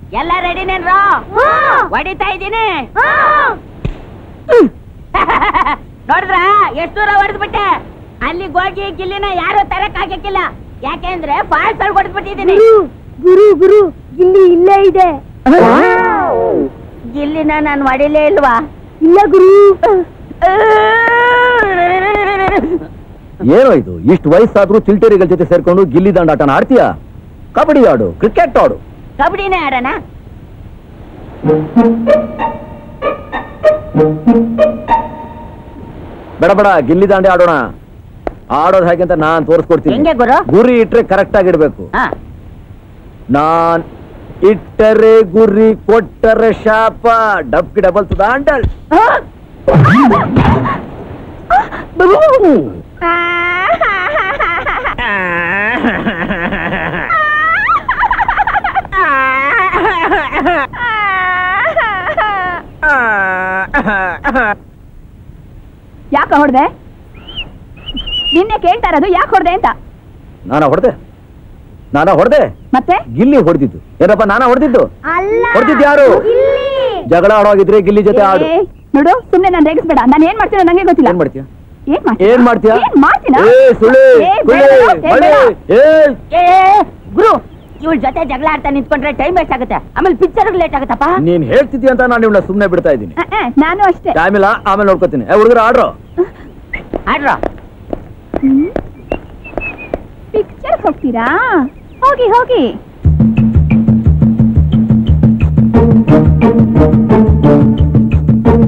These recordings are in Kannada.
ಎಲ್ಲ ರೆಡಿನೇನ್ರೋ ಹೊಡಿತಾ ಇದ್ದೀನಿ ನೋಡಿದ್ರ ಎಷ್ಟು ದೂರ ಹೊಡೆದ್ಬಿಟ್ಟೆ ಅಲ್ಲಿ ಹೋಗಿ ಗಿಲ್ಲಿನ ಯಾರು ತರಕ್ ಆಗಕ್ಕಿಲ್ಲ ಯಾಕೆಂದ್ರೆ ಫಾಲ್ಸ್ ಅಲ್ಲಿ ಹೊಡೆದ್ಬಿಟ್ಟಿದ್ದೀನಿ ಗುರು ಗುರು ಇಲ್ಲಿ ಇಲ್ಲೇ ಇದೆ ಗಿಲ್ಲಿನ ನಾನು ಹೊಡಿಲೇ ಇಲ್ವಾ ಇಲ್ಲ ಗುರು ಏನೋ ಇದು ಇಷ್ಟು ವಯಸ್ಸಾದ್ರೂ ಚಿಲ್ಟೇರಿಗಳ ಜೊತೆ ಸೇರ್ಕೊಂಡು ಗಿಲ್ಲಿ ದಂಡಾಟನ ಆಡ್ತೀಯಾ ಕಬಡ್ಡಿ ಆಡು ಕ್ರಿಕೆಟ್ ಆಡು ಕಬಡ್ಡಿನೇ ಆಡೋಣ ಬೇಡ ಬೇಡ ಗಿಲ್ಲಿ ದಾಂಡೆ ಆಡೋಣ ಆಡೋದು ಹೇಗೆ ಅಂತ ನಾನ್ ತೋರಿಸ್ಕೊಡ್ತೀನಿ ಹೆಂಗೆ ಗುರು ಗುರಿ ಇಟ್ರೆ ಕರೆಕ್ಟ್ ಆಗಿಡ್ಬೇಕು ಹಾ ನಾನ್ ಇಟ್ಟರೆ ಗುರಿ ಕೊಟ್ಟರೆ ಶಾಪ ಡಬ್ಕಿ ಡಬಲ್ ದಾಂಡಲ್ ಯಾಕ ಹೊಡ್ದೆ ನಿನ್ನೆ ಕೇಳ್ತಾ ಇರೋದು ಯಾಕೆ ಹೊಡ್ದೆ ಅಂತ ನಾನ ಹೊಡೆದೆ ನಾನ ಹೊಡೆದೆ ಮತ್ತೆ ಗಿಲ್ಲಿ ಹೊಡೆದಿದ್ದು ಏನಪ್ಪ ನಾನ ಹೊಡೆದಿದ್ದು ಅಲ್ಲ ಹೊಡ್ದಿದ್ದು ಯಾರು? ಜಗಳ ಆಡೋಗಿದ್ರೆ ಗಿಲ್ಲಿ ಜೊತೆ ಆಡು ಏ, ನೋಡು ಸುಮ್ನೆ ನಾನು ರೇಗಿಸ್ಬೇಡ ನಾನು ಏನ್ ಮಾಡ್ತೀನೋ ನಂಗೆ ಗೊತ್ತಿಲ್ಲ ಏನ್ ಮಾಡ್ತೀಯ ಏನ್ ಮಾಡ್ತೀಯ ಏನ್ ಮಾಡ್ತೀಯ ಏನ್ ಮಾಡ್ತೀನ ಏ ಸುಳ್ಳಿ ಏ, ಬೇಡ, ಸುಳ್ಳಿ ಏ, ಬಳ್ಳಿ, ಬೇಡ. ಏ ಏ ಗುರು ಇವಳ ಜೊತೆ ಜಗಳ ಆಡ್ತಾ ನಿಂತ್ಕೊಂಡ್ರೆ ಟೈಮ್ ವೇಸ್ಟ್ ಆಗುತ್ತೆ ಆಮೇಲೆ ಪಿಕ್ಚರ್ ಲೇಟ್ ಆಗುತ್ತಪ್ಪ ನೀನ್ ಹೇಳ್ತಿದ್ಯ ಅಂತ ನಾನು ಇವಳ ಸುಮ್ನೆ ಬಿಡ್ತಾ ಇದ್ದೀನಿ ಅ, ಅ, ನಾನು ಅಷ್ಟೇ ಟೈಮ್ ಇಲ್ಲ ಆಮೇಲೆ ನೋಡ್ಕೋತೀನಿ ಏ ಹುಡುಗರು ಆಡ್ರೋ ಆಡ್ರೋ ಪಿಕ್ಚರ್ ಹೋಗ್ತೀರಾ ಹೋಗಿ ಹೋಗಿ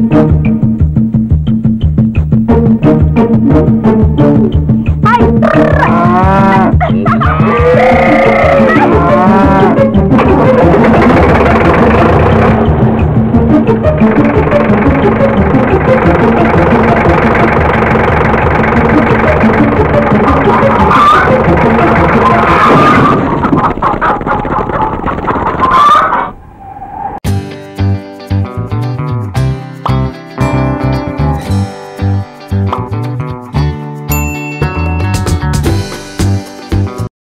ಹಾಯ್.